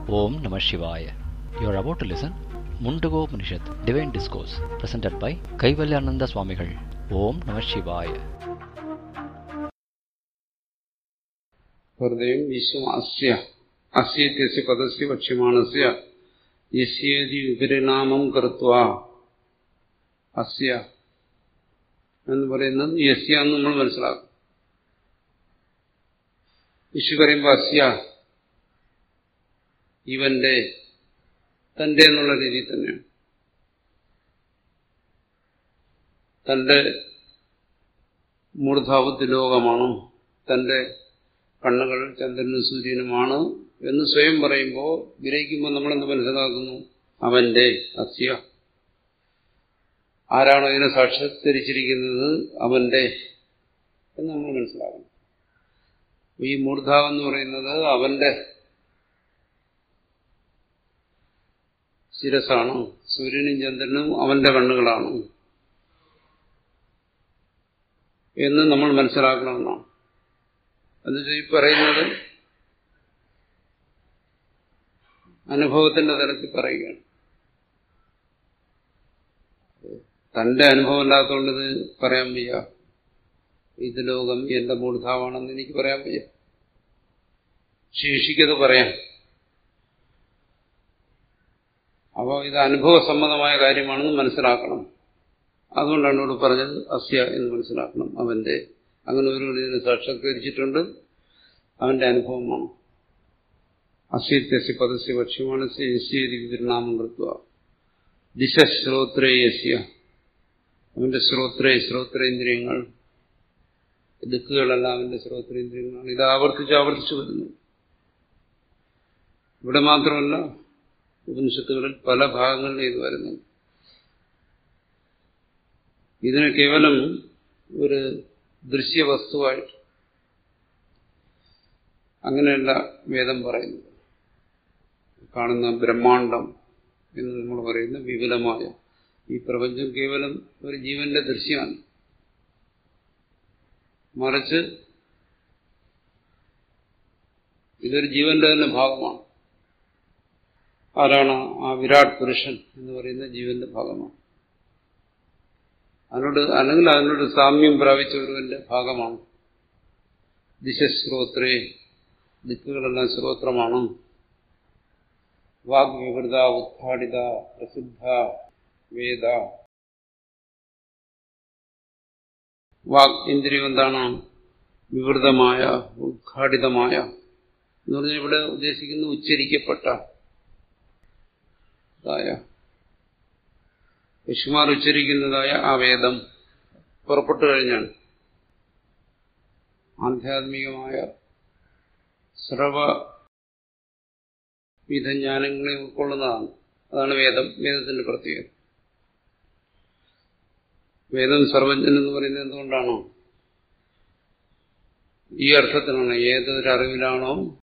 Om Namah Shivaya. You are about to listen Mundago Upanishad, Divine Discourse, presented by Kaivalyananda Swamigal. Om Namah Shivaya. ഹൃദയം വിശ്വം അസ്യ അസ്യത്യസ്യ പദസ്യ വക്ഷ്യമാണസ്യ യസ്യേതി വിപരിണാമം കൃത്വ അസ്യ എന്ന് പറയുന്നത് യസ്യ എന്ന് നമ്മൾ മനസ്സിലാക്കും വിഷു പറയുമ്പോൾ അസ്യ ഇവന്റെ തന്റെ എന്നുള്ള രീതിയിൽ തന്നെയാണ് തന്റെ മൂർധാവത്ത് ലോകമാണോ തന്റെ കണ്ണുകൾ ചന്ദ്രനും സൂര്യനുമാണ് എന്ന് സ്വയം പറയുമ്പോൾ ഗ്രഹിക്കുമ്പോൾ നമ്മളെന്ത് മനസ്സിലാക്കുന്നു അവന്റെ അസ്യ ആരാണോ ഇതിനെ സാക്ഷാത്കരിച്ചിരിക്കുന്നത് അവന്റെ എന്ന് നമ്മൾ മനസ്സിലാക്കണം ഈ മൂർധാവ് എന്ന് പറയുന്നത് അവന്റെ ശിരസാണ് സൂര്യനും ചന്ദ്രനും അവന്റെ കണ്ണുകളാണ് എന്ന് നമ്മൾ മനസ്സിലാക്കണമെന്നാണ് എന്നിട്ട് ഈ പറയുന്നത് അനുഭവത്തിന്റെ തലത്തിൽ പറയുകയാണ് തന്റെ അനുഭവം ഇല്ലാത്തതുകൊണ്ട് ഇത് പറയാൻ വയ്യ ഇത് ലോകം എന്റെ മൂർധാവാണെന്ന് എനിക്ക് പറയാൻ വയ്യ ശേഷിക്കത് പറയാം അപ്പോൾ ഇത് അനുഭവസമ്മതമായ കാര്യമാണെന്ന് മനസ്സിലാക്കണം അതുകൊണ്ടാണ് ഇവിടെ പറഞ്ഞത് അസ്യ എന്ന് മനസ്സിലാക്കണം അവന്റെ അങ്ങനെ ഒരു ഇതിനെ സാക്ഷാത്കരിച്ചിട്ടുണ്ട് അവന്റെ അനുഭവമാണ് അസ്യത്യസ്യ പദസ്യ ഭക്ഷ്യമാണ് യസ്യേതി വിതരണാമം കൃത്വ ദിശ ശ്രോത്രേയസ്യ അവന്റെ ശ്രോത്രേ ശ്രോത്രേന്ദ്രിയങ്ങൾ ദിക്കുകളെല്ലാം അവന്റെ ശ്രോത്രേന്ദ്രിയങ്ങളാണ് ഇത് ആവർത്തിച്ച് ആവർത്തിച്ചു വരുന്നു ഇവിടെ മാത്രമല്ല ഉപനിഷത്തുകളിൽ പല ഭാഗങ്ങളിൽ ഇത് വരുന്നു ഇതിനെ കേവലം ഒരു ദൃശ്യവസ്തുവായിട്ട് അങ്ങനെയല്ല വേദം പറയുന്നത് കാണുന്ന ബ്രഹ്മാണ്ടം എന്ന് നമ്മൾ പറയുന്ന വിപുലമായ ഈ പ്രപഞ്ചം കേവലം ഒരു ജീവന്റെ ദൃശ്യമാണ് മറിച്ച് ഇതൊരു ജീവന്റെ തന്നെ ഭാഗമാണ് ആരാണ് ആ വിരാട് പുരുഷൻ എന്ന് പറയുന്ന ജീവന്റെ ഭാഗമാണ് അതിനോട് അല്ലെങ്കിൽ അതിനോട് സാമ്യം പ്രാപിച്ച ഒരുവന്റെ ഭാഗമാണ് ദിശശ്രോത്രേ ദിക്കുകളെല്ലാം ശ്രോത്രമാണ് വാഗ്വിവൃത ഉദ്ഘാടിത പ്രസിദ്ധ വേദ വാഗ് ഇന്ദ്രിയം എന്താണ് വിവൃതമായ ഉദ്ഘാടിതമായ എന്ന് പറഞ്ഞാൽ ഇവിടെ ഉദ്ദേശിക്കുന്ന ഉച്ചരിക്കപ്പെട്ട ഋഷിമാർ ഉച്ചരിക്കുന്നതായ ആ വേദം പുറപ്പെട്ടു കഴിഞ്ഞാണ് ആധ്യാത്മികമായ സർവവിധ ജ്ഞാനങ്ങളെ ഉൾക്കൊള്ളുന്നതാണ് അതാണ് വേദം വേദത്തിന്റെ പ്രത്യേകത വേദം സർവജ്ഞൻ എന്ന് പറയുന്നത് എന്തുകൊണ്ടാണോ ഈ അർത്ഥത്തിലാണ് ഏതൊരു അറിവിലാണോ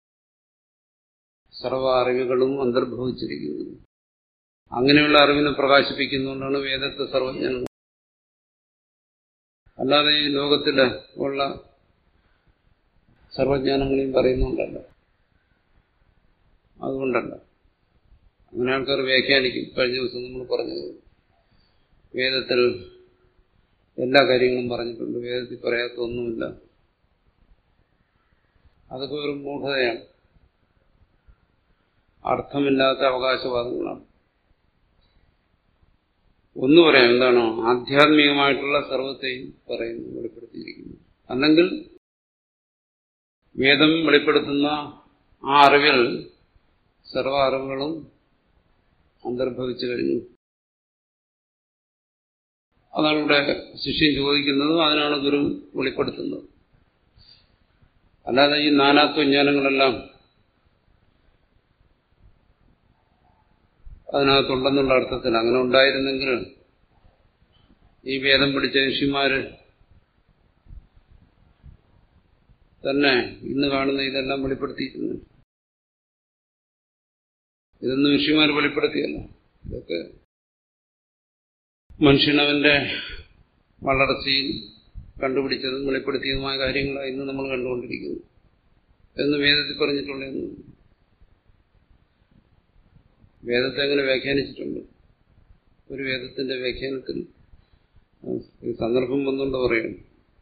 സർവ അറിവുകളും അന്തർഭവിച്ചിരിക്കുന്നത് അങ്ങനെയുള്ള അറിവിനെ പ്രകാശിപ്പിക്കുന്നതുകൊണ്ടാണ് വേദത്തെ സർവജ്ഞൻ അല്ലാതെ ഈ ലോകത്തില് ഉള്ള സർവജ്ഞാനങ്ങളെയും പറയുന്നുണ്ടല്ല അതുകൊണ്ടല്ല അങ്ങനെ ആൾക്കാർ വ്യാഖ്യാനിക്കും കഴിഞ്ഞ ദിവസം നമ്മൾ പറഞ്ഞത് വേദത്തിൽ എല്ലാ കാര്യങ്ങളും പറഞ്ഞിട്ടുണ്ട് വേദത്തിൽ പറയാത്ത ഒന്നുമില്ല അതൊക്കെ ഒരു മൂഢതയാണ് അർത്ഥമില്ലാത്ത അവകാശവാദങ്ങളാണ് ഒന്ന് പറയാം എന്താണോ ആധ്യാത്മികമായിട്ടുള്ള സർവത്തെയും പറയുന്നു വെളിപ്പെടുത്തിയിരിക്കുന്നു അല്ലെങ്കിൽ വേദം വെളിപ്പെടുത്തുന്ന ആ അറിവിൽ സർവ അറിവുകളും അന്തർഭവിച്ചു കഴിഞ്ഞു അതാണ് ഇവിടെ ശിഷ്യൻ ചോദിക്കുന്നത് അതിനാണ് ഗുരു വെളിപ്പെടുത്തുന്നത് അല്ലാതെ ഈ നാനാത്വജ്ഞാനങ്ങളെല്ലാം അതിനകത്തുണ്ടെന്നുള്ള അർത്ഥത്തിൽ അങ്ങനെ ഉണ്ടായിരുന്നെങ്കിൽ ഈ വേദം പിടിച്ച ഋഷിമാര് തന്നെ ഇന്ന് കാണുന്ന ഇതെല്ലാം വെളിപ്പെടുത്തിയിരുന്നു ഇതൊന്നും ഋഷിമാർ വെളിപ്പെടുത്തിയല്ല ഇതൊക്കെ മനുഷ്യനവന്റെ വളർച്ചയിൽ കണ്ടുപിടിച്ചതും വെളിപ്പെടുത്തിയതുമായ കാര്യങ്ങളാണ് ഇന്ന് നമ്മൾ കണ്ടുകൊണ്ടിരിക്കുന്നത് എന്ന് വേദത്തിൽ പറഞ്ഞിട്ടുള്ളതെന്ന് വേദത്തെ അങ്ങനെ വ്യാഖ്യാനിച്ചിട്ടുണ്ട് ഒരു വേദത്തിന്റെ വ്യാഖ്യാനത്തിൽ ഈ സന്ദർഭം വന്നുകൊണ്ട് പറയുന്നു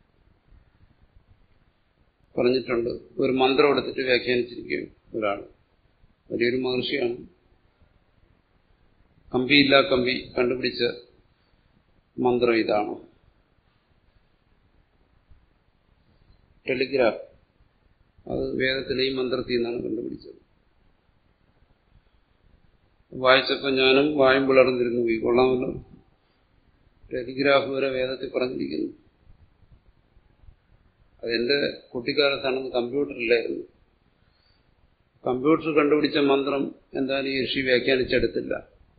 പറഞ്ഞിട്ടുണ്ട് ഒരു മന്ത്രം എടുത്തിട്ട് വ്യാഖ്യാനിച്ചിരിക്കുകയാണ് ഒരാൾ വലിയൊരു മഹർഷിയാണ് കമ്പിയില്ല കമ്പി കണ്ടുപിടിച്ച മന്ത്രം ഇതാണ് ടെലിഗ്രാഫ് അത് വേദത്തിലെ ഈ മന്ത്രത്തിൽ നിന്നാണ് കണ്ടുപിടിച്ചത് വായിച്ചപ്പോൾ ഞാനും വായും പിളർന്നിരുന്നു പോയി കൊള്ളാമല്ലോ ടെലിഗ്രാഫ് വരെ വേദത്തിൽ പറഞ്ഞിരിക്കുന്നു അതെന്റെ കുട്ടിക്കാലത്താണെന്ന് കമ്പ്യൂട്ടറില്ലായിരുന്നു കമ്പ്യൂട്ടർ കണ്ടുപിടിച്ച മന്ത്രം എന്തായാലും ഈ ഋഷി വ്യാഖ്യാനിച്ചെടുത്തില്ല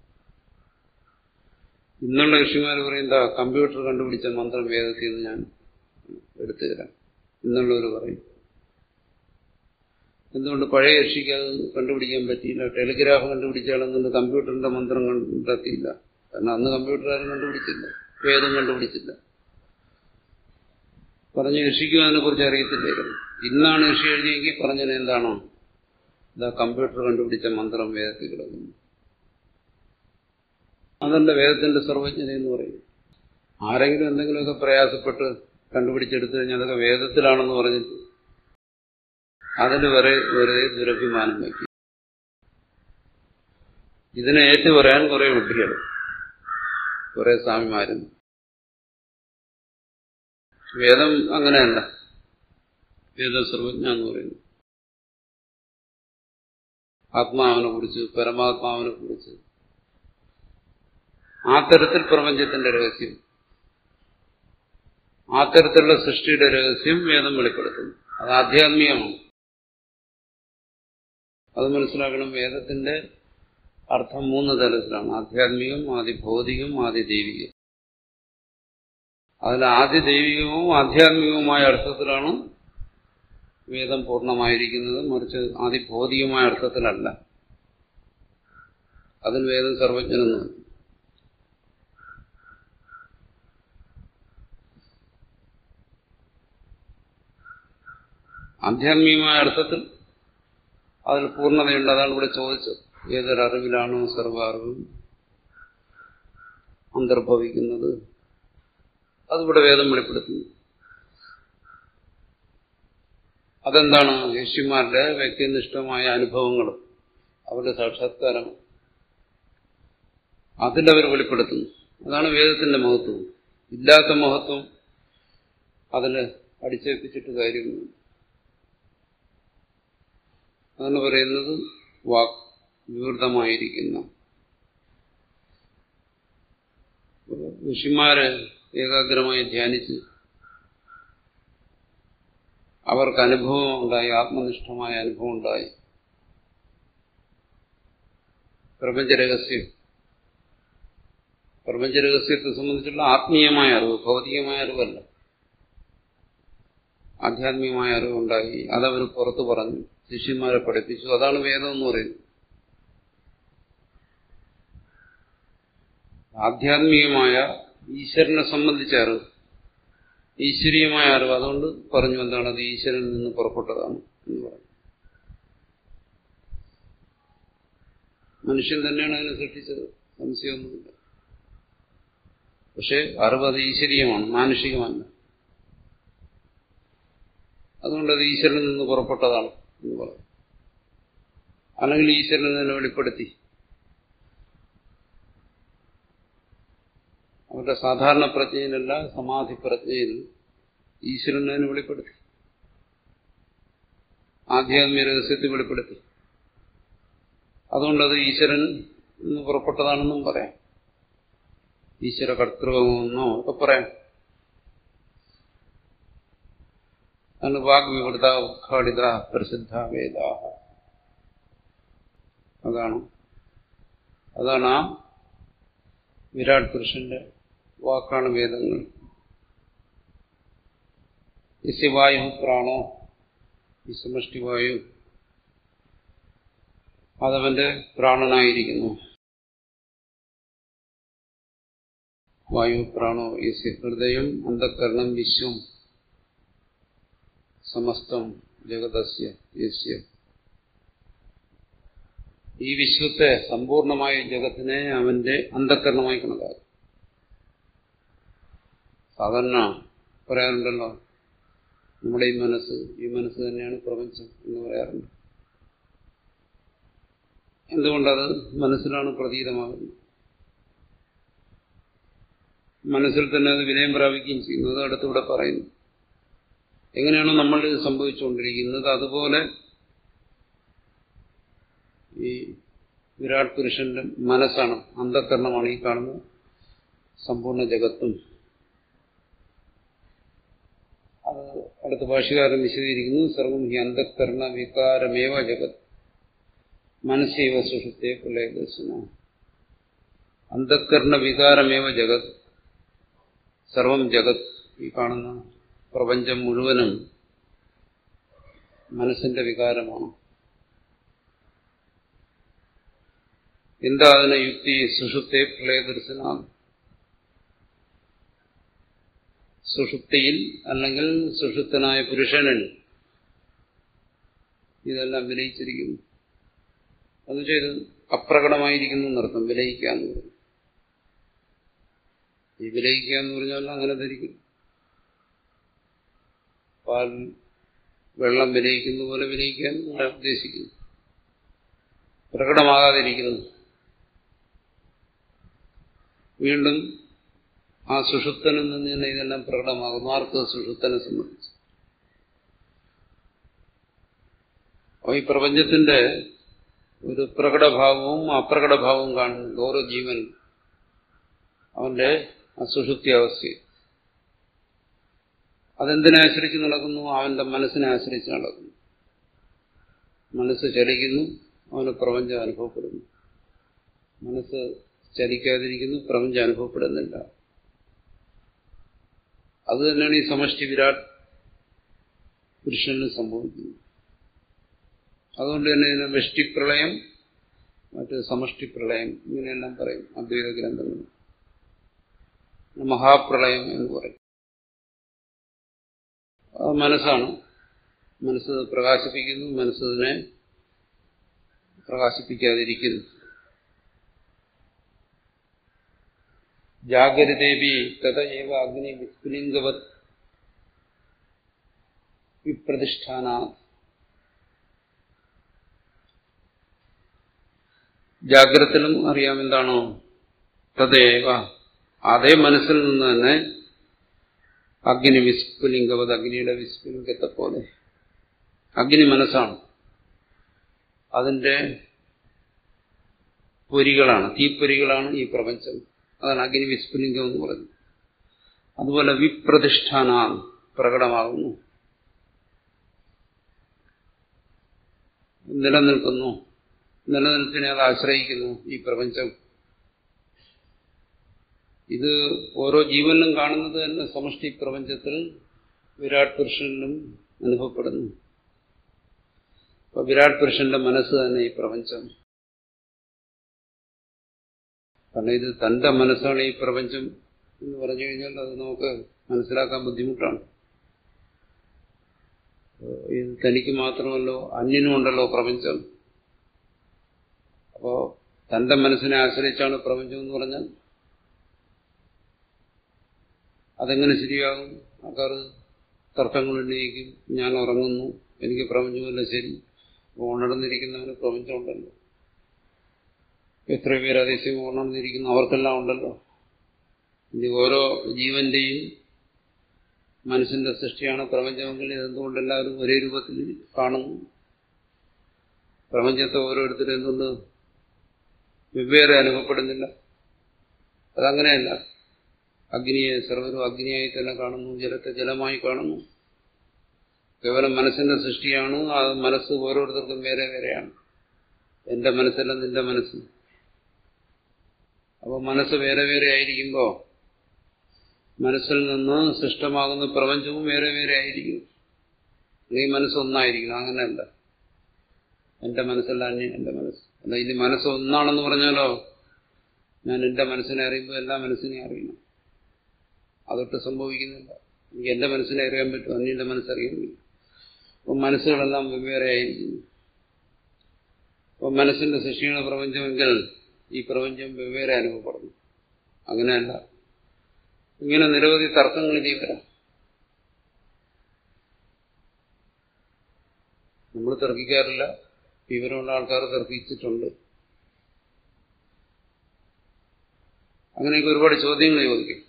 ഇന്നുള്ള ഋഷിമാർ പറയുന്ന കമ്പ്യൂട്ടർ കണ്ടുപിടിച്ച മന്ത്രം വേദത്തിൽ നിന്ന് ഞാൻ എടുത്തു തരാം എന്നുള്ളവർ പറയും എന്തുകൊണ്ട് പഴയ ഋഷിക്ക് അത് കണ്ടുപിടിക്കാൻ പറ്റിയില്ല ടെലിഗ്രാഫ് കണ്ടുപിടിച്ചാലെന്നുണ്ട് കമ്പ്യൂട്ടറിന്റെ മന്ത്രം കണ്ടെത്തിയില്ല കാരണം അന്ന് കമ്പ്യൂട്ടർ ആരും കണ്ടുപിടിച്ചില്ല വേദം കണ്ടുപിടിച്ചില്ല പറഞ്ഞ ഋഷിക്കും അതിനെക്കുറിച്ച് അറിയത്തില്ലായിരുന്നു ഇന്നാണ് ഋഷി എഴുതിയെങ്കിൽ പറഞ്ഞത് എന്താണോ ഇതാ കമ്പ്യൂട്ടർ കണ്ടുപിടിച്ച മന്ത്രം വേദത്തിൽ കിടക്കുന്നു അതല്ല വേദത്തിന്റെ സർവജ്ഞത എന്ന് പറയും ആരെങ്കിലും എന്തെങ്കിലുമൊക്കെ പ്രയാസപ്പെട്ട് കണ്ടുപിടിച്ചെടുത്തു കഴിഞ്ഞാൽ അതൊക്കെ വേദത്തിലാണെന്ന് പറഞ്ഞിട്ട് അതിന് വരെ വെറുതെ ദുരഭിമാനം വയ്ക്കും ഇതിനെ ഏറ്റു പറയാൻ കുറെ വിഡ്ഢികൾ കുറെ സ്വാമിമാരും വേദം അങ്ങനെയല്ല വേദ സർവജ്ഞ എന്ന് പറയുന്നു ആത്മാവിനെ കുറിച്ച് പരമാത്മാവിനെ കുറിച്ച് ആ തരത്തിൽ പ്രപഞ്ചത്തിന്റെ രഹസ്യം ആ തരത്തിലുള്ള സൃഷ്ടിയുടെ രഹസ്യം വേദം വെളിപ്പെടുത്തുന്നു അത് ആധ്യാത്മികമാണ് അത് മനസ്സിലാക്കണം വേദത്തിന്റെ അർത്ഥം മൂന്ന് തലത്തിലാണ് ആധ്യാത്മികം ആദ്യ ഭൗതികം ആദ്യ ദൈവികം അതിൽ ആദ്യ ദൈവികവും ആധ്യാത്മികവുമായ അർത്ഥത്തിലാണ് വേദം പൂർണ്ണമായിരിക്കുന്നത് മറിച്ച് ആദ്യ ഭൗതികമായ അർത്ഥത്തിലല്ല അതിൽ വേദം സർവജ്ഞനെന്ന് ആധ്യാത്മികമായ അർത്ഥത്തിൽ അതിൽ പൂർണ്ണതയുണ്ട് അതാണ് ഇവിടെ ചോദിച്ചത് ഏതൊരറിവിലാണോ സർവ അറിവും അന്തർഭവിക്കുന്നത് അതിവിടെ വേദം വെളിപ്പെടുത്തുന്നു അതെന്താണ് ഋഷിമാരുടെ വ്യക്തിനിഷ്ഠമായ അനുഭവങ്ങൾ അവരുടെ സാക്ഷാത്കാരം അതിലവർ വെളിപ്പെടുത്തുന്നു അതാണ് വേദത്തിന്റെ മഹത്വം ഇല്ലാത്ത മഹത്വം അതിന് അടിച്ചേൽപ്പിച്ചിട്ട് കാര്യമില്ല അതാണ് പറയുന്നത് വാക് വിവൃതമായിരിക്കുന്ന ഋഷിമാര് ഏകാഗ്രമായി ധ്യാനിച്ച് അവർക്ക് അനുഭവം ഉണ്ടായി ആത്മനിഷ്ഠമായ അനുഭവം ഉണ്ടായി പ്രപഞ്ചരഹസ്യം പ്രപഞ്ചരഹസ്യത്തെ സംബന്ധിച്ചുള്ള ആത്മീയമായ അറിവ് ഭൗതികമായ അറിവല്ല ആധ്യാത്മികമായ അറിവുണ്ടായി അതവർ പുറത്തു പറഞ്ഞു ശിഷ്യന്മാരെ പഠിപ്പിച്ചു അതാണ് വേദം എന്ന് പറയുന്നത് ആധ്യാത്മികമായ ഈശ്വരനെ സംബന്ധിച്ച അറിവ് ഈശ്വരീയമായ അറിവ് അതുകൊണ്ട് പറഞ്ഞു എന്താണ് അത് ഈശ്വരനിൽ നിന്ന് പുറപ്പെട്ടതാണ് എന്ന് പറഞ്ഞു മനുഷ്യൻ തന്നെയാണ് അതിനെ സൃഷ്ടിച്ചത് സംശയമൊന്നുമില്ല പക്ഷെ അറിവ് അത് ഈശ്വരീയമാണ് മാനുഷികമല്ല അതുകൊണ്ട് അത് ഈശ്വരനിൽ നിന്ന് പുറപ്പെട്ടതാണ് എന്ന് പറഞ്ഞു അല്ലെങ്കിൽ ഈശ്വരൻ തന്നെ വെളിപ്പെടുത്തി അവരുടെ സാധാരണ പ്രജ്ഞയിലല്ല സമാധി പ്രജ്ഞയിൽ ഈശ്വരൻ തന്നെ വെളിപ്പെടുത്തി ആധ്യാത്മിക രഹസ്യത്തിൽ വെളിപ്പെടുത്തി അതുകൊണ്ടത് ഈശ്വരൻ നിന്ന് പുറപ്പെട്ടതാണെന്നും പറയാം ഈശ്വര കർത്തൃകമെന്നോ ഒക്കെ പറയാം അതാണ് വാഗ്വിവൃത ഉദ്ഘാടിത പ്രസിദ്ധ വേദാഹ അതാണ് അതാണ് ആ വിരാട് പുരുഷന്റെ വാക്കാണ് വേദങ്ങൾ യസ്യവായു പ്രാണോ ഈ സമഷ്ടിവായു അതവന്റെ പ്രാണനായിരിക്കുന്നു വായു പ്രാണോ യസ്യ ഹൃദയം അന്ധകരണം വിശ്വം സമസ്തം ജഗതസ്യ യസ്യ ഈ വിശ്വത്തെ സമ്പൂർണമായ ജഗത്തിനെ അവന്റെ അന്ധക്കരണമായി കണക്കാക്കും സാധാരണ പറയാറുണ്ടല്ലോ നമ്മുടെ ഈ മനസ്സ് ഈ മനസ്സ് തന്നെയാണ് പ്രപഞ്ചം എന്ന് പറയാറുണ്ട് എന്തുകൊണ്ടത് മനസ്സിലാണ് പ്രതീതമാകുന്നത് മനസ്സിൽ തന്നെ അത് വിനയം പ്രാപിക്കുകയും ചെയ്യുന്നത് അടുത്തിവിടെ പറയുന്നു എങ്ങനെയാണോ നമ്മൾ ഇത് സംഭവിച്ചുകൊണ്ടിരിക്കുന്നത് അതുപോലെ ഈ വിരാട് പുരുഷന്റെ മനസ്സാണ് അന്ധകരണമാണ് ഈ കാണുന്ന സമ്പൂർണ്ണ ജഗത്തും അത് അടുത്ത ഭാഷകാരൻ വിശദീകരിക്കുന്നു സർവം ഹി അന്ധകരണ വികാരമേവ ജഗത് മനസ്സേവ സുഷുപ്തേ പ്രളയദർശന അന്ധകരണ വികാരമേവ ജഗത് സർവം ജഗത് ഈ കാണുന്ന പ്രപഞ്ചം മുഴുവനും മനസ്സിന്റെ വികാരമാണ് എന്താ അതിന് യുക്തി സുഷുപ്തേ പ്രളയദർശന സുഷുപ്തിയിൽ അല്ലെങ്കിൽ സുഷുപ്തനായ പുരുഷനിൽ ഇതെല്ലാം വിലയിച്ചിരിക്കുന്നു എന്നുവെച്ചാൽ ഇത് അപ്രകടമായിരിക്കുന്നു എന്നർത്ഥം വിലയിക്കുക എന്ന് പറഞ്ഞു ഈ വിലയിക്കുക എന്ന് പറഞ്ഞാൽ അങ്ങനെ ധരിക്കും പാൽ വെള്ളം വിലയിക്കുന്ന പോലെ വിലയിക്കാൻ ഉദ്ദേശിക്കുന്നു പ്രകടമാകാതിരിക്കുന്നു വീണ്ടും ആ സുഷുപ്തനിൽ നിന്ന് തന്നെ ഇതെല്ലാം പ്രകടമാകുന്നു ആർക്ക് സുഷുപ്തനെ സംബന്ധിച്ച് അപ്പോൾ ഈ പ്രപഞ്ചത്തിന്റെ ഒരു പ്രകടഭാവവും അപ്രകടഭാവവും കാണുന്നുണ്ട് ഓരോ ജീവൻ അവന്റെ അസുഷുപ്തി അവസ്ഥ അതെന്തിനെ ആശ്രയിച്ച് നടക്കുന്നു അവന്റെ മനസ്സിനെ ആശ്രയിച്ച് നടക്കുന്നു മനസ്സ് ചലിക്കുന്നു അവന് പ്രപഞ്ചം അനുഭവപ്പെടുന്നു മനസ്സ് ചലിക്കാതിരിക്കുന്നു പ്രപഞ്ചം അനുഭവപ്പെടുന്നില്ല അത് തന്നെയാണ് ഈ സമഷ്ടി വിരാട് പുരുഷനിൽ സംഭവിക്കുന്നത് അതുകൊണ്ട് തന്നെ ഇതിനെ വെഷ്ടിപ്രളയം മറ്റ് സമഷ്ടി പ്രളയം ഇങ്ങനെയെല്ലാം പറയും അദ്വൈത ഗ്രന്ഥങ്ങൾ മഹാപ്രളയം എന്ന് പറയും അത് മനസ്സാണ് മനസ്സ് പ്രകാശിപ്പിക്കുന്നു മനസ്സതിനെ പ്രകാശിപ്പിക്കാതിരിക്കുന്നു ജാഗ്രതേവി തഥ ഏവ അഗ്നി വിസ്ഫുലിംഗവത് വിപ്രതിഷ്ഠാന ജാഗ്രത്തിലും അറിയാം എന്താണോ തഥേവ അതേ മനസ്സിൽ നിന്ന് തന്നെ അഗ്നി വിസ്ഫുലിംഗവത് അഗ്നിയുടെ വിസ്ഫുലിംഗത്തെ പോലെ അഗ്നി മനസ്സാണ് അതിന്റെ പൊരികളാണ് തീപ്പൊരികളാണ് ഈ പ്രപഞ്ചം അതാണ് അഗ്നി വിസ്ഫുലിംഗം എന്ന് പറയുന്നത് അതുപോലെ വിപ്രതിഷ്ഠാന പ്രകടമാകുന്നു നിലനിൽക്കുന്നു നിലനിൽപ്പിനെ അത് ആശ്രയിക്കുന്നു ഈ പ്രപഞ്ചം ഇത് ഓരോ ജീവനിലും കാണുന്നത് തന്നെ സമഷ്ടി പ്രപഞ്ചത്തിൽ വിരാട് പുരുഷനിലും അനുഭവപ്പെടുന്നു അപ്പൊ വിരാട് പുരുഷന്റെ മനസ്സ് തന്നെ ഈ പ്രപഞ്ചം കാരണം ഇത് തന്റെ മനസ്സാണ് ഈ പ്രപഞ്ചം എന്ന് പറഞ്ഞു കഴിഞ്ഞാൽ അത് നമുക്ക് മനസ്സിലാക്കാൻ ബുദ്ധിമുട്ടാണ് ഇത് തനിക്ക് മാത്രമല്ലോ അന്യനും ഉണ്ടല്ലോ പ്രപഞ്ചം അപ്പോ തന്റെ മനസ്സിനെ ആശ്രയിച്ചാണ് പ്രപഞ്ചം എന്ന് പറഞ്ഞാൽ അതെങ്ങനെ ശരിയാകും ആൾക്കാർ തർക്കങ്ങൾ ഉന്നയിക്കും ഞാൻ ഉറങ്ങുന്നു എനിക്ക് പ്രപഞ്ചമല്ല ശരി ഉണർന്നിരിക്കുന്നവന് പ്രപഞ്ചം ഉണ്ടല്ലോ എത്ര പേര് അതേസമയം ഉണർന്നിരിക്കുന്നു അവർക്കെല്ലാം ഉണ്ടല്ലോ ഇനി ഓരോ ജീവന്റെയും മനസ്സിന്റെ സൃഷ്ടിയാണ് പ്രപഞ്ചമെങ്കിൽ ഇതെന്തുകൊണ്ട് എല്ലാവരും ഒരേ രൂപത്തിൽ കാണുന്നു പ്രപഞ്ചത്തെ ഓരോരുത്തരും എന്തുകൊണ്ട് വെവ്വേറെ അനുഭവപ്പെടുന്നില്ല അതങ്ങനെയല്ല അഗ്നിയെ സർവരും അഗ്നിയായി തന്നെ കാണുന്നു ജലത്തെ ജലമായി കാണുന്നു കേവലം മനസ്സിന്റെ സൃഷ്ടിയാണ് ആ മനസ്സ് ഓരോരുത്തർക്കും വേറെ വേറെയാണ് എന്റെ മനസ്സല്ല നിന്റെ മനസ്സ് അപ്പോൾ മനസ്സ് വേറെ വേറെ ആയിരിക്കുമ്പോൾ മനസ്സിൽ നിന്ന് സൃഷ്ടമാകുന്ന പ്രപഞ്ചവും വേറെ വേറെ ആയിരിക്കും നീ മനസ്സൊന്നായിരിക്കണം അങ്ങനെയല്ല എന്റെ മനസ്സല്ല അന്യ എന്റെ മനസ്സ് അല്ല ഇനി മനസ്സ് ഒന്നാണെന്ന് പറഞ്ഞാലോ ഞാൻ എന്റെ മനസ്സിനെ അറിയുമ്പോൾ എല്ലാ മനസ്സിനെയും അറിയണം അതൊട്ട് സംഭവിക്കുന്നില്ല എനിക്ക് എന്റെ മനസ്സിനെ അറിയാൻ പറ്റും അന്യന്റെ മനസ്സറിയാൻ പറ്റും അപ്പം മനസ്സുകളെല്ലാം വെവ്വേറെ ആയിരിക്കുന്നു അപ്പോൾ മനസ്സിന്റെ സൃഷ്ടിയാണ് പ്രപഞ്ചമെങ്കിൽ ഈ പ്രപഞ്ചം വെവ്വേറെ അനുഭവപ്പെടുന്നു അങ്ങനെയല്ല ഇങ്ങനെ നിരവധി തർക്കങ്ങൾ ഇനി വരാം നമ്മൾ തർക്കിക്കാറില്ല വിവരമുള്ള ആൾക്കാർ തർക്കിച്ചിട്ടുണ്ട് അങ്ങനെയൊക്കെ ഒരുപാട് ചോദ്യങ്ങൾ ചോദിക്കും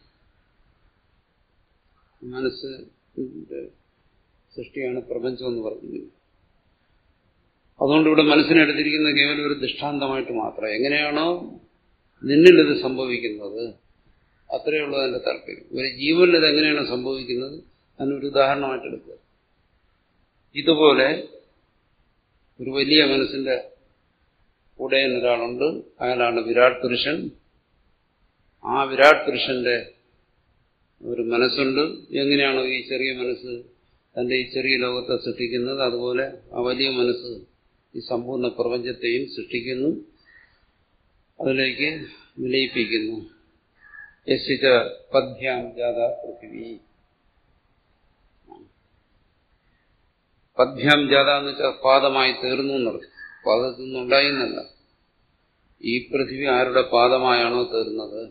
മനസ്സ് സൃഷ്ടിയാണ് പ്രപഞ്ചം എന്ന് പറഞ്ഞിരിക്കുന്നത് അതുകൊണ്ട് ഇവിടെ മനസ്സിനെടുത്തിരിക്കുന്ന കേവലം ഒരു ദൃഷ്ടാന്തമായിട്ട് മാത്രം എങ്ങനെയാണോ നിന്നിലിത് സംഭവിക്കുന്നത് അത്രയേ ഉള്ളൂ അതിന്റെ താല്പര്യം ഒരു ജീവനിൽ ഇത് എങ്ങനെയാണ് സംഭവിക്കുന്നത് അതിനൊരു ഉദാഹരണമായിട്ട് എടുക്കുക ഇതുപോലെ ഒരു വലിയ മനസ്സിന്റെ ഉടയൻ ഒരാളുണ്ട് അയാളാണ് വിരാട് പുരുഷൻ ആ വിരാട് പുരുഷന്റെ ഒരു മനസ്സുണ്ട് എങ്ങനെയാണോ ഈ ചെറിയ മനസ്സ് തന്റെ ഈ ചെറിയ ലോകത്തെ സൃഷ്ടിക്കുന്നത് അതുപോലെ ആ വലിയ മനസ്സ് ഈ സമ്പൂർണ്ണ പ്രപഞ്ചത്തെയും സൃഷ്ടിക്കുന്നു അതിലേക്ക് വിലയിപ്പിക്കുന്നു യശിച്ച പദ്ഭ്യാം ജാത പൃഥിവി പദ്ഭ്യാം ജാത എന്ന് വെച്ചാൽ പാദമായി തീർന്നു എന്നുള്ളത് പാദത്തിൽ നിന്നുണ്ടായി എന്നല്ല ഈ പൃഥിവി ആരുടെ പാദമായാണോ തീർന്നത്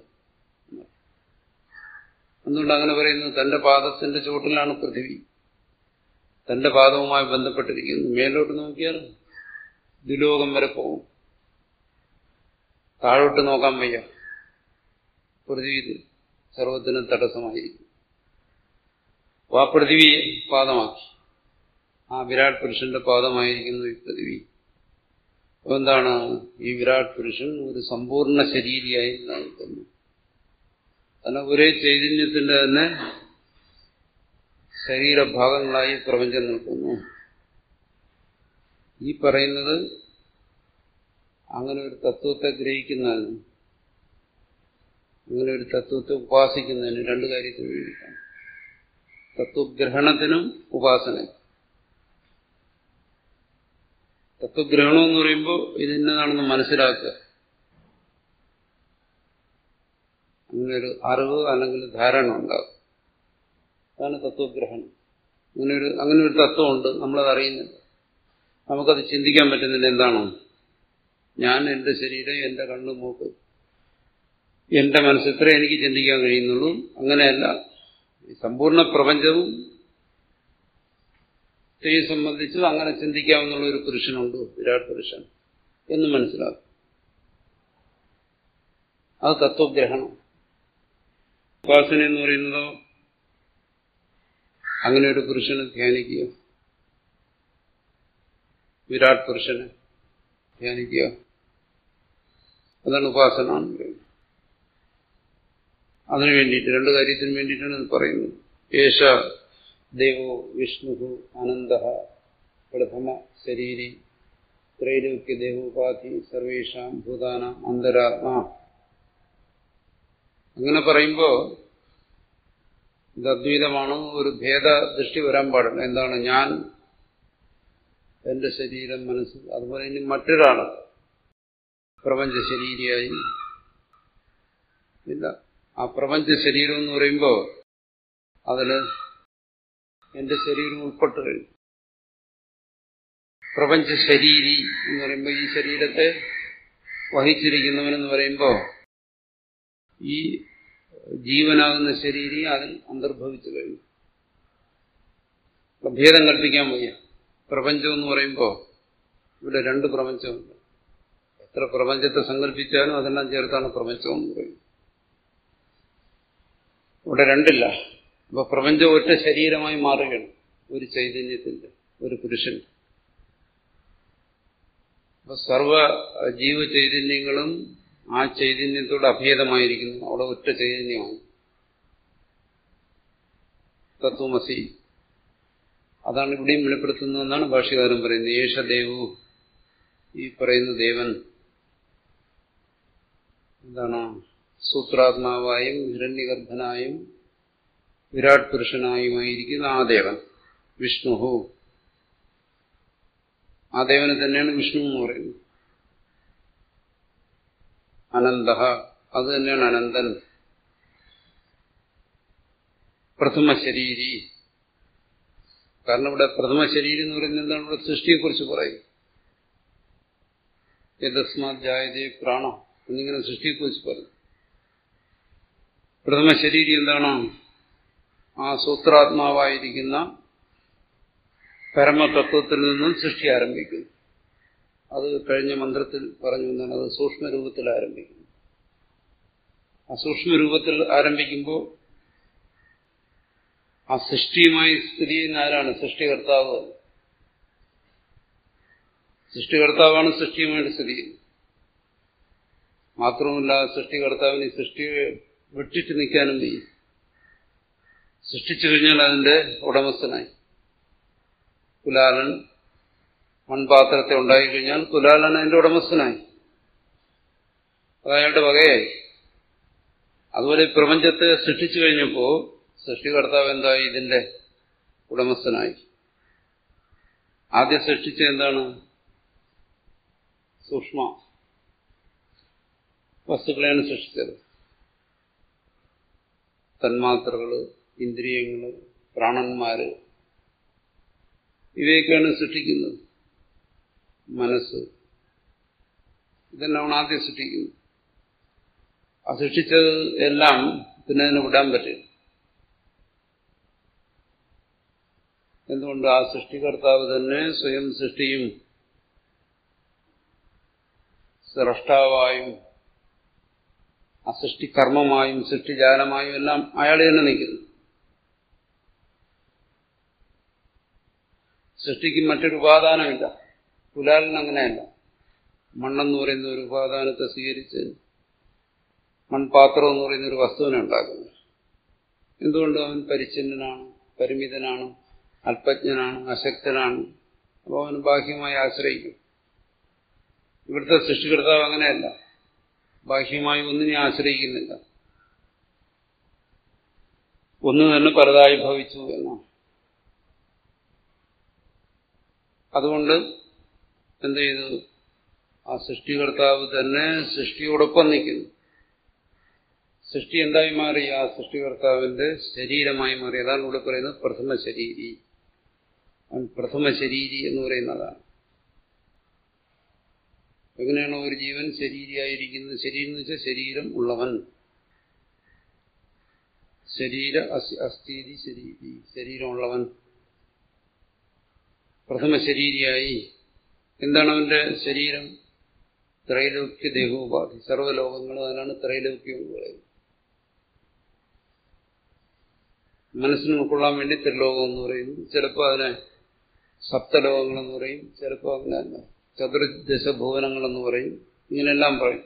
എന്തുകൊണ്ട് അങ്ങനെ പറയുന്നത് തന്റെ പാദത്തിന്റെ ചുവട്ടിലാണ് പൃഥിവി തന്റെ പാദവുമായി ബന്ധപ്പെട്ടിരിക്കുന്നു മേലോട്ട് നോക്കിയാൽ ദുലോകം വരെ പോകും താഴോട്ട് നോക്കാൻ വയ്യ പൃഥ്വി സർവത്തിനും തടസ്സമായിരിക്കും ആ പൃഥ്വിയെ പാദമാക്കി ആ വിരാട് പുരുഷന്റെ പാദമായിരിക്കുന്നു ഈ പൃഥ്വി അപ്പൊ എന്താണ് ഈ വിരാട് പുരുഷൻ ഒരു സമ്പൂർണ്ണ ശരീരിയായി നിൽക്കുന്നു കാരണം ഒരേ ചൈതന്യത്തിന്റെ തന്നെ ശരീരഭാഗങ്ങളായി പ്രപഞ്ചം നിൽക്കുന്നു ഈ പറയുന്നത് അങ്ങനെ ഒരു തത്വത്തെ ഗ്രഹിക്കുന്നതിന് അങ്ങനെ ഒരു തത്വത്തെ ഉപാസിക്കുന്നതിന് രണ്ട് കാര്യത്തിന് വേണ്ടിയിട്ടാണ് തത്വഗ്രഹണത്തിനും ഉപാസന തത്വഗ്രഹണം എന്ന് പറയുമ്പോൾ ഇതിന്നതാണെന്ന് മനസ്സിലാക്കുക അങ്ങനെ ഒരു അറിവ് അല്ലെങ്കിൽ ധാരണ ഉണ്ടാകും അതാണ് തത്വഗ്രഹണം അങ്ങനെ ഒരു അങ്ങനെ ഒരു തത്വമുണ്ട് നമ്മളത് അറിയുന്നില്ല നമുക്കത് ചിന്തിക്കാൻ പറ്റുന്നില്ല എന്താണോ ഞാൻ എന്റെ ശരീരം എന്റെ കണ്ണു മൂക്ക് എന്റെ മനസ്സ് ഇത്രേ എനിക്ക് ചിന്തിക്കാൻ കഴിയുന്നുള്ളൂ അങ്ങനെയല്ല ഈ സമ്പൂർണ്ണ പ്രപഞ്ചവും സ്ത്രീയെ സംബന്ധിച്ച് അങ്ങനെ ചിന്തിക്കാവുന്ന ഒരു പുരുഷനുണ്ട് വിരാട് പുരുഷൻ എന്ന് മനസ്സിലാക്കും അത് തത്വഗ്രഹണം ഉപാസന എന്ന് പറയുന്നതോ അങ്ങനെ ഒരു പുരുഷനെ ധ്യാനിക്കുക വിരാട് പുരുഷനെ ധ്യാനിക്കുക അതാണ് ഉപാസന എന്ന് പറയുന്നത് അതിനു വേണ്ടിയിട്ട് രണ്ട് കാര്യത്തിന് വേണ്ടിയിട്ടാണ് ഇത് പറയുന്നത് യേശ ദേവോ വിഷ്ണു അനന്ത പ്രഥമ ശരീരി ത്രൈലോക്യ ദേവോപാധി സർവേഷാം ഭൂതാന അന്തരാത്മാ അങ്ങനെ പറയുമ്പോൾ ഇത് അദ്വൈതമാണ് ഒരു ഭേദ ദൃഷ്ടി വരാൻ പാടില്ല എന്താണ് ഞാൻ എന്റെ ശരീരം മനസ്സ് അതുപോലെ ഇനി മറ്റൊരാള് പ്രപഞ്ച ശരീരിയായി ഇല്ല ആ പ്രപഞ്ച ശരീരം എന്ന് പറയുമ്പോൾ അതില് എന്റെ ശരീരം ഉൾപ്പെട്ടു കഴിഞ്ഞു പ്രപഞ്ച ശരീരി എന്ന് പറയുമ്പോൾ ഈ ശരീരത്തെ വഹിച്ചിരിക്കുന്നവനെന്ന് പറയുമ്പോൾ ഈ ജീവനാകുന്ന ശരീരം അതിൽ അന്തർഭവിച്ചു കഴിഞ്ഞു ഭേദം കൽപ്പിക്കാൻ വയ്യ പ്രപഞ്ചം എന്ന് പറയുമ്പോൾ ഇവിടെ രണ്ട് പ്രപഞ്ചമുണ്ട് എത്ര പ്രപഞ്ചത്തെ സങ്കല്പിച്ചാലും അതെല്ലാം ചേർത്താണ് പ്രപഞ്ചം എന്ന് പറയുന്നത് ഇവിടെ രണ്ടില്ല അപ്പൊ പ്രപഞ്ചം ഒറ്റ ശരീരമായി മാറുകയാണ് ഒരു ചൈതന്യത്തിന്റെ ഒരു പുരുഷൻ അപ്പൊ സർവ ജീവചൈതന്യങ്ങളും ആ ചൈതന്യത്തോട് അഭേദമായിരിക്കുന്നു അവിടെ ഒറ്റ ചൈതന്യമാണ് തത്വമസി അതാണ് ഇവിടെയും വെളിപ്പെടുത്തുന്നതെന്നാണ് ഭാഷ്യകാരൻ പറയുന്നത് യേശ ദേവു ഈ പറയുന്ന ദേവൻ എന്താണ് സൂത്രാത്മാവായും ഹിരണ്യഗർഭനായും വിരാട് പുരുഷനായുമായിരിക്കുന്ന ആ ദേവൻ വിഷ്ണുഹു ആ ദേവനെ തന്നെയാണ് വിഷ്ണു എന്ന് പറയുന്നത് അനന്ത അത് തന്നെയാണ് അനന്തൻ പ്രഥമ ശരീരി കാരണം ഇവിടെ പ്രഥമ ശരീരം എന്ന് പറയുന്നത് എന്താണ് ഇവിടെ സൃഷ്ടിയെക്കുറിച്ച് പറയും യഥസ്മാത് ജായതേ പ്രാണ എന്നിങ്ങനെ സൃഷ്ടിയെക്കുറിച്ച് പറഞ്ഞു പ്രഥമ ശരീരം എന്താണ് ആ സൂത്രാത്മാവായിരിക്കുന്ന പരമതത്വത്തിൽ നിന്നും സൃഷ്ടി ആരംഭിക്കുന്നു അത് കഴിഞ്ഞ മന്ത്രത്തിൽ പറഞ്ഞു എന്നാണ് അത് സൂക്ഷ്മരൂപത്തിൽ ആരംഭിക്കുന്നു ആ സൂക്ഷ്മരൂപത്തിൽ ആരംഭിക്കുമ്പോൾ ആ സൃഷ്ടിയുമായി സ്ഥിതി ചെയ്യുന്ന ആരാണ് സൃഷ്ടികർത്താവ് സൃഷ്ടികർത്താവാണ് സൃഷ്ടിയുമായിട്ട് സ്ഥിതി ചെയ്യുന്നത് മാത്രമല്ല സൃഷ്ടികർത്താവിന് ഈ സൃഷ്ടിയെ വിട്ടിട്ട് നിൽക്കാനും വയ്യ സൃഷ്ടിച്ചു കഴിഞ്ഞാൽ അതിന്റെ ഉടമസ്ഥനായി കുലാലൻ മൺപാത്രത്തെ ഉണ്ടായിക്കഴിഞ്ഞാൽ കുലാലൻ അതിന്റെ ഉടമസ്ഥനായി അത് അയാളുടെ വകയായി അതുപോലെ ഈ പ്രപഞ്ചത്തെ സൃഷ്ടിച്ചു കഴിഞ്ഞപ്പോ സൃഷ്ടികർത്താവ് എന്തായി ഇതിന്റെ ഉടമസ്ഥനായി ആദ്യം സൃഷ്ടിച്ച എന്താണ് സൂക്ഷ്മ വസ്തുക്കളെയാണ് സൃഷ്ടിച്ചത് തന്മാത്രകള് ഇന്ദ്രിയങ്ങള് പ്രാണന്മാര് ഇവയൊക്കെയാണ് സൃഷ്ടിക്കുന്നത് മനസ്സ് ഇതെല്ലാം ആദ്യം സൃഷ്ടിക്കുന്നത് ആ സൃഷ്ടിച്ചത് എല്ലാം പിന്നെ അതിനെ വിടാൻ പറ്റില്ല എന്തുകൊണ്ട് ആ സൃഷ്ടികർത്താവ് തന്നെ സ്വയം സൃഷ്ടിയും സ്രഷ്ടാവായും ആ സൃഷ്ടികർമ്മമായും സൃഷ്ടിജാലമായും എല്ലാം അയാൾ തന്നെ നിൽക്കുന്നു സൃഷ്ടിക്ക് മറ്റൊരു ഉപാദാനമില്ല കുലാലിന് അങ്ങനെയല്ല മണ്ണെന്ന് പറയുന്ന ഒരു ഉപാദാനത്തെ സ്വീകരിച്ച് മൺപാത്രം എന്ന് പറയുന്ന ഒരു വസ്തുവിനെ ഉണ്ടാക്കുന്നു എന്തുകൊണ്ട് അവൻ പരിച്ഛിന്നനാണ് പരിമിതനാണ് അല്പജ്ഞനാണ് അശക്തനാണ് അപ്പോൾ അവന് ബാഹ്യമായി ആശ്രയിക്കും ഇവിടുത്തെ സൃഷ്ടികർത്താവ് അങ്ങനെയല്ല ബാഹ്യമായി ഒന്നിനെ ആശ്രയിക്കുന്നില്ല ഒന്ന് തന്നെ പലതായി ഭവിച്ചു എന്നാണ് അതുകൊണ്ട് എന്ത് ചെയ്തു ആ സൃഷ്ടികർത്താവ് തന്നെ സൃഷ്ടിയോടൊപ്പം നിൽക്കുന്നു സൃഷ്ടി എന്തായി മാറി ആ സൃഷ്ടികർത്താവിന്റെ ശരീരമായി മാറി അതാണ് ഇവിടെ പറയുന്നത് പ്രഥമ ശരീരി അവൻ പ്രഥമ ശരീരി എന്ന് പറയുന്നതാണ് എങ്ങനെയാണോ ഒരു ജീവൻ ശരീരമായിരിക്കുന്നത് ശരീരം എന്ന് വെച്ചാൽ ശരീരം ഉള്ളവൻ ശരീര അസ്ഥീതി ശരീരി ശരീരമുള്ളവൻ പ്രഥമ ശരീരിയായി എന്താണ് അവന്റെ ശരീരം ത്രൈലോക്യ ദേഹോപാധി സർവ്വലോകങ്ങളും അതിനാണ് ത്രൈലോക്യം എന്ന് പറയുന്നത് മനസ്സിന് ഉൾക്കൊള്ളാൻ വേണ്ടി ത്രിലോകം എന്ന് പറയുന്നു ചിലപ്പോൾ അതിനെ സപ്തലോകങ്ങളെന്ന് പറയും ചിലപ്പോൾ അങ്ങനെയല്ല ചതുർദശഭുവനങ്ങളെന്ന് പറയും ഇങ്ങനെയെല്ലാം പറയും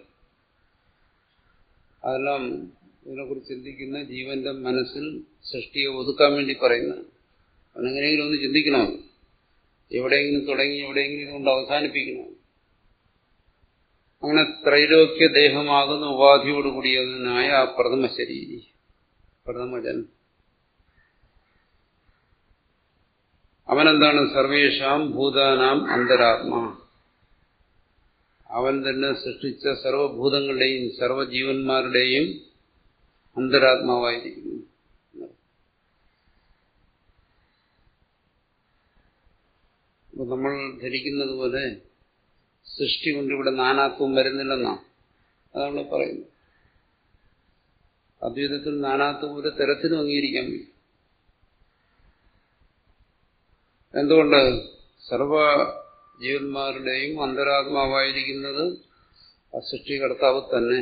അതെല്ലാം ഇതിനെക്കുറിച്ച് ചിന്തിക്കുന്ന ജീവന്റെ മനസ്സിൽ സൃഷ്ടിയെ ഒതുക്കാൻ വേണ്ടി പറയുന്നതാണ് അവനെങ്ങനെയെങ്കിലും ഒന്ന് ചിന്തിക്കണമെന്ന് എവിടെയെങ്കിലും തുടങ്ങി എവിടെയെങ്കിലും ഇതുകൊണ്ട് അവസാനിപ്പിക്കണം അങ്ങനെ ത്രൈലോക്യ ദേഹമാകുന്ന ഉപാധിയോടുകൂടിയതിനായ ആ പ്രഥമ ശരീരി പ്രഥമജൻ അവനെന്താണ് സർവേഷാം ഭൂതാനാം അന്തരാത്മാ അവൻ തന്നെ സൃഷ്ടിച്ച സർവഭൂതങ്ങളുടെയും സർവജീവന്മാരുടെയും അന്തരാത്മാവായിരിക്കുന്നു അപ്പൊ നമ്മൾ ധരിക്കുന്നത് പോലെ സൃഷ്ടി കൊണ്ട് ഇവിടെ നാനാത്വം വരുന്നില്ലെന്നാണ് അതാണ് പറയുന്നത് അദ്വൈതത്തിൽ നാനാത്വം ഒരു തരത്തിലും അംഗീകരിക്കാൻ വയ്യ എന്തുകൊണ്ട് സർവ ജീവന്മാരുടെയും അന്തരാത്മാവായിരിക്കുന്നത് ആ സൃഷ്ടികർത്താവ് തന്നെ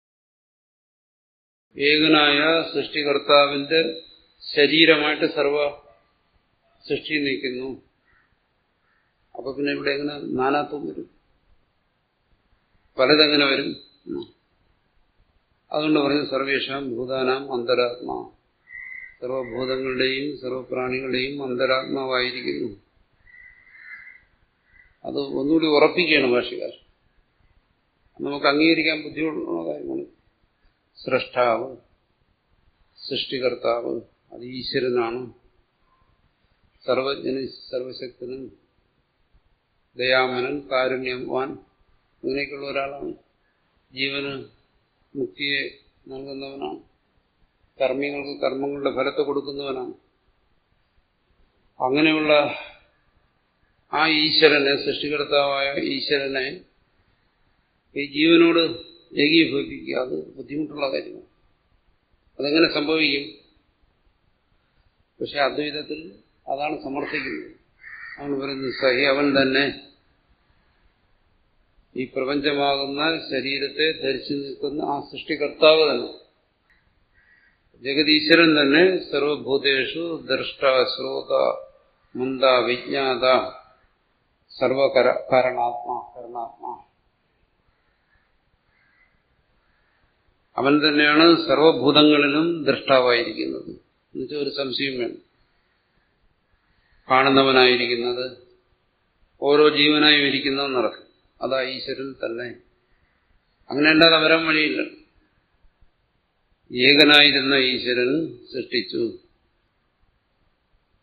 ഏകനായ സൃഷ്ടികർത്താവിന്റെ ശരീരമായിട്ട് സർവ സൃഷ്ടി നിൽക്കുന്നു അപ്പൊ പിന്നെ ഇവിടെ എങ്ങനെ നാനാത്വം വരും പലതെങ്ങനെ വരും അതുകൊണ്ട് പറഞ്ഞു സർവേഷാം ഭൂതാനാം അന്തരാത്മാ സർവഭൂതങ്ങളുടെയും സർവപ്രാണികളുടെയും അന്തരാത്മാവായിരിക്കുന്നു അത് ഒന്നുകൂടി ഉറപ്പിക്കുകയാണ് ഭാഷകാർ നമുക്ക് അംഗീകരിക്കാൻ ബുദ്ധിമുട്ടുള്ള കാര്യമാണ് സൃഷ്ടാവ് സൃഷ്ടികർത്താവ് അത് ഈശ്വരനാണ് സർവജ്ഞന് സർവശക്തനും ദയാമനൻ കാരുണ്യവാൻ അങ്ങനെയൊക്കെയുള്ള ഒരാളാണ് ജീവന് മുക്തിയെ നൽകുന്നവനാണ് കർമ്മികൾക്ക് കർമ്മങ്ങളുടെ ഫലത്തെ കൊടുക്കുന്നവനാണ് അങ്ങനെയുള്ള ആ ഈശ്വരനെ സൃഷ്ടികർത്താവായ ഈശ്വരനെ ഈ ജീവനോട് ഏകീഭവിപ്പിക്കുക അത് ബുദ്ധിമുട്ടുള്ള കാര്യമാണ് അതെങ്ങനെ സംഭവിക്കും പക്ഷെ അദ്വൈതത്തിൽ അതാണ് സമർത്ഥിക്കുന്നത് ആണ് പറയുന്നത് സഹി അവൻ തന്നെ ഈ പ്രപഞ്ചമാകുന്ന ശരീരത്തെ ധരിച്ചു നിൽക്കുന്ന ആ സൃഷ്ടികർത്താവ് തന്നെ ജഗതീശ്വരൻ തന്നെ സർവഭൂതേഷു ദ്രഷ്ട ശ്രോത മുന്ത വിജ്ഞാത സർവകര കാരണാത്മാ കരണാത്മാ അവൻ തന്നെയാണ് സർവഭൂതങ്ങളിലും ദ്രഷ്ടാവായിരിക്കുന്നത് എന്നുവെച്ചാൽ ഒരു സംശയം വേണം കാണുന്നവനായിരിക്കുന്നത് ഓരോ ജീവനായും ഇരിക്കുന്നവൻ നടക്കും അതാ ഈശ്വരൻ തന്നെ അങ്ങനെ അല്ലാതെ വരാൻ വഴിയില്ല ഏകനായിരുന്ന ഈശ്വരൻ സൃഷ്ടിച്ചു